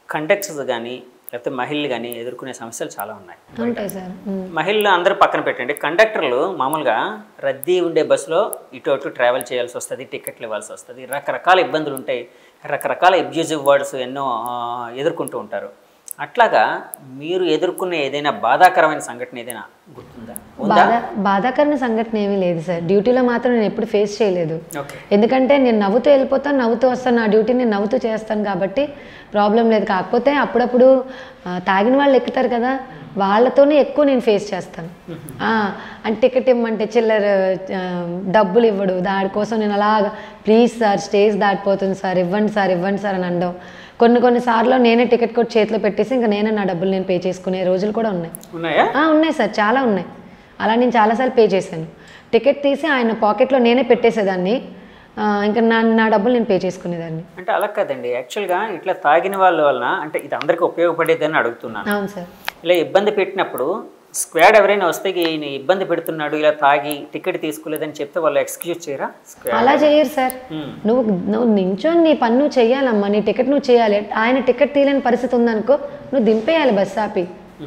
Conductors కానీ లేకపోతే మహిళలు కానీ ఎదుర్కొనే సమస్యలు చాలా ఉన్నాయి ఉంటాయి సార్ ఉమ్. మహిళలు అందరూ పక్కన పెట్టండి కండక్టర్లు మామూలుగా రద్దీ ఉండే బస్సులో ఇటు అటు ట్రావెల్ చేయాల్సి వస్తుంది టికెట్లు ఇవ్వాల్సి వస్తుంది రకరకాల ఇబ్బందులు ఉంటాయి రకరకాల అబ్యూజివ్ వర్డ్స్ ఎన్నో ఆ, ఎదుర్కొంటూ ఉంటారు అట్లాగా మీరు ఎదుర్కొన్న ఏదైనా బాధాకరమైన సంఘటన ఏదైనా గుర్తుందా ఉందా బాధ బాధాకరమైన సంఘటన ఏమీ లేదు సార్ డ్యూటీలో మాత్రం నేను ఎప్పుడు ఫేస్ చేయలేదు ఓకే ఎందుకంటే నేను నవ్వుతూ వెళ్ళిపోతాను నవ్వుతూ వస్తాను నా డ్యూటీ నేను నవ్వుతూ చేస్తాను కాబట్టి ప్రాబ్లం లేదు కాకపోతే అప్పుడప్పుడు ఆ, తాగిన వాళ్ళు ఎక్కుతారు కదా వాళ్ళతోనే ఎక్కువ నేను ఫేస్ చేస్తాను ఆ, అంటే టికెట్ ఇవ్వమంటే చిల్లర ఆ, డబ్బులు ఇవ్వడు దానికోసం నేను అలాగా ప్లీజ్ సార్ స్టేజ్ దాటిపోతుంది సార్ ఇవ్వండి సార్ ఇవ్వండి సార్ అని అనడం కొన్ని కొన్ని సార్లు నేనే టికెట్ కూడా చేతిలో పెట్టేసి ఇంకా నేనే నా డబ్బులు నేను పే చేసుకునే రోజులు కూడా ఉన్నాయి ఉన్నాయా ఆ, ఉన్నాయి సార్ చాలా ఉన్నాయి అలా నేను చాలాసార్లు పే చేశాను టికెట్ తీసి ఆయన పాకెట్లో నేనే పెట్టేసేదాన్ని ఆ, ఇంకా నా నా డబ్బులు నేను పే చేసుకునేదాన్ని అంటే అలా కాదండి యాక్చువల్గా ఇట్లా తాగిన వాళ్ళ వలన అంటే ఇది అందరికీ ఉపయోగపడేదని అడుగుతున్నాను అవును సార్ ఇలా ఇబ్బంది పెట్టినప్పుడు స్క్వాడ్ ఎవరైనా వస్తే ఈయన ఇబ్బంది పెడుతున్నాడు ఇలా తాగి టికెట్ తీసుకోలేదని చెప్తే వాళ్ళు ఎక్స్క్యూజ్ చేయరా స్క్వాడ్ అలా చేయరు సార్ Hmm. నువ్వు నువ్వు నించొని నీ పని నువ్వు చేయాలమ్మా నీ టికెట్ నువ్వు చేయాలి ఆయన టికెట్ తీయలేని పరిస్థితి ఉందనుకో నువ్వు దింపేయాలి బస్ ఆపి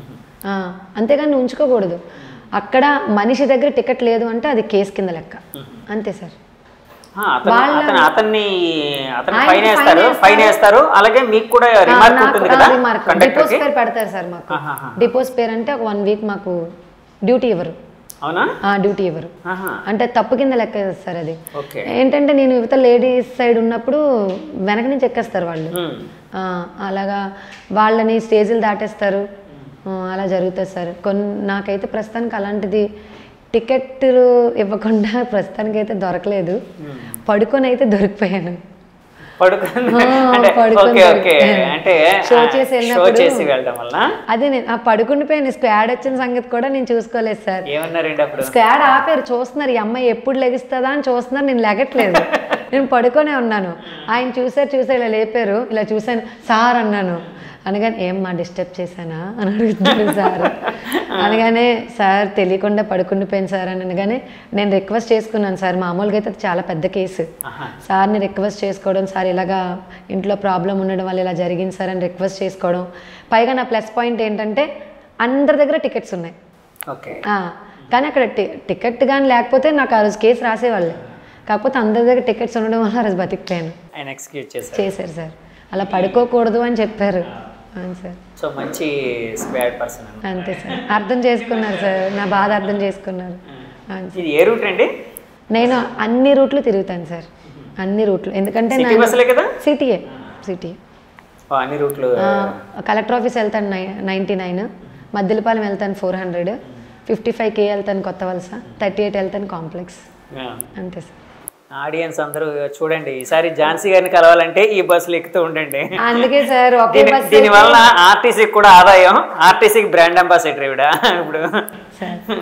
ఆ, అంతేగాని నువ్వు ఉంచుకోకూడదు అక్కడ మనిషి దగ్గర టికెట్ లేదు అంటే అది కేసు కింద లెక్క అంతే సార్ ఆ, అతను అతను అతన్ని అతను ఆయన ఫైన్ వేస్తారు fine ఫైన్ వేస్తారు అలాగే మీకు కూడా రిమార్క్ ఉంటుంది కదా డిపోస్ కండక్టర్కి పేరు పెడతారు సార్ మాకు ఆహాహా. డిపోస్ పేరు అంటే ఒక వన్ వీక్ మాకు డ్యూటీ ఇవ్వరు అవునా ఆ డ్యూటీ ఇవ్వరు ఆహా అంటే తప్పు కింద లెక్క సార్ అది ఓకే ఏంటంటే నేను యువత లేడీస్ సైడ్ ఉన్నప్పుడు వెనక నుంచి ఎక్కేస్తారు వాళ్ళు ఉమ్. ఆ, అలాగా వాళ్ళని స్టేజీలు దాటేస్తారు ఆ, అలా జరుగుతుంది సార్ కొన్ని నాకైతే ప్రస్తుతానికి అలాంటిది టికెట్ ఇవ్వకుండా ప్రస్తుతానికి అయితే దొరకలేదు పడుకొని అయితే దొరికిపోయాను పడుకుని ఆ, అంటే పడుకొని ఓకే ఓకే అంటే షో చేసి షో వెళ్ళినప్పుడు- చేసి వెళ్ళడం వల్ల అదే నేను ఆ పడుకుండిపోయాను స్క్వాడ్ వచ్చిన సంగతి కూడా నేను చూసుకోలేదు సార్ ఏమన్నారండి అప్పుడు స్క్వాడ్ ఆపారు చూస్తున్నారు ఈ అమ్మాయి ఎప్పుడు లెగిస్తుందా అని చూస్తున్నారు నేను లెగట్లేదు నేను పడుకొనే ఉన్నాను ఆయన చూసారు చూసారు ఇలా లేపారు ఇలా చూశాను సార్ అన్నాను అనగానే ఏం మా డిస్టర్బ్ చేశానా అని అడుగుతున్నాను సార్ అనగానే సార్ తెలియకుండా పడుకుండిపోయాను సార్ అని అనగానే నేను రిక్వెస్ట్ చేసుకున్నాను సార్ మామూలుగా అయితే అది చాలా పెద్ద కేసు ఆహా. సార్ని రిక్వెస్ట్ చేసుకోవడం సార్ ఇలాగా ఇంట్లో ప్రాబ్లం ఉండడం వల్ల ఇలా జరిగింది సార్ అని రిక్వెస్ట్ చేసుకోవడం పైగా నా ప్లస్ పాయింట్ ఏంటంటే అందరి దగ్గర టికెట్స్ ఉన్నాయి ఓకే ఆ, కానీ అక్కడ టి- టికెట్ కానీ లేకపోతే నాకు ఆ రోజు కేసు రాసేవాళ్ళే కాకపోతే అందరి దగ్గర టికెట్స్ ఉండడం వల్ల ఆ రోజు బతికిపోయాను ఆయన ఎక్స్క్యూజ్ చేశారు చేశారు సార్ అలా పడుకోకూడదు అని చెప్పారు అవును సార్ సో మంచి స్క్వాడ్ పర్సన్ అంతే సార్ అర్థం చేసుకున్నారు సార్ నా బాధ అర్థం చేసుకున్నారు అవును సార్. ఇది ఏ రూట్ అండి నేను అన్ని రూట్లు తిరుగుతాను సార్ అన్ని రూట్లు ఎందుకంటే సిటీ నా బస్సులే కదా సిటీయే సిటీ ఓ, అన్ని రూట్లు కలెక్టర్ ఆఫీస్ వెళ్తాను నై నైంటీ నైన్ మద్దిలపాలెం వెళ్తాను ఫోర్ హండ్రెడ్ ఫిఫ్టీ ఫైవ్ కే వెళ్తాను కొత్త వలస థర్టీ ఎయిట్ వెళ్తాను కాంప్లెక్స్ అంతే సార్ ఆడియన్స్ అందరూ చూడండి ఈసారి ఝాన్సీ గారిని కలవాలంటే ఈ బస్సులు ఎక్కుతూ ఉండండి అందుకే సార్ ఒకే దీని బస్ దీనివల్ల ఆర్టీసీకి కూడా ఆదాయం ఆర్టీసీకి బ్రాండ్ అంబాసిడర్ ఇవిడ ఇప్పుడు సార్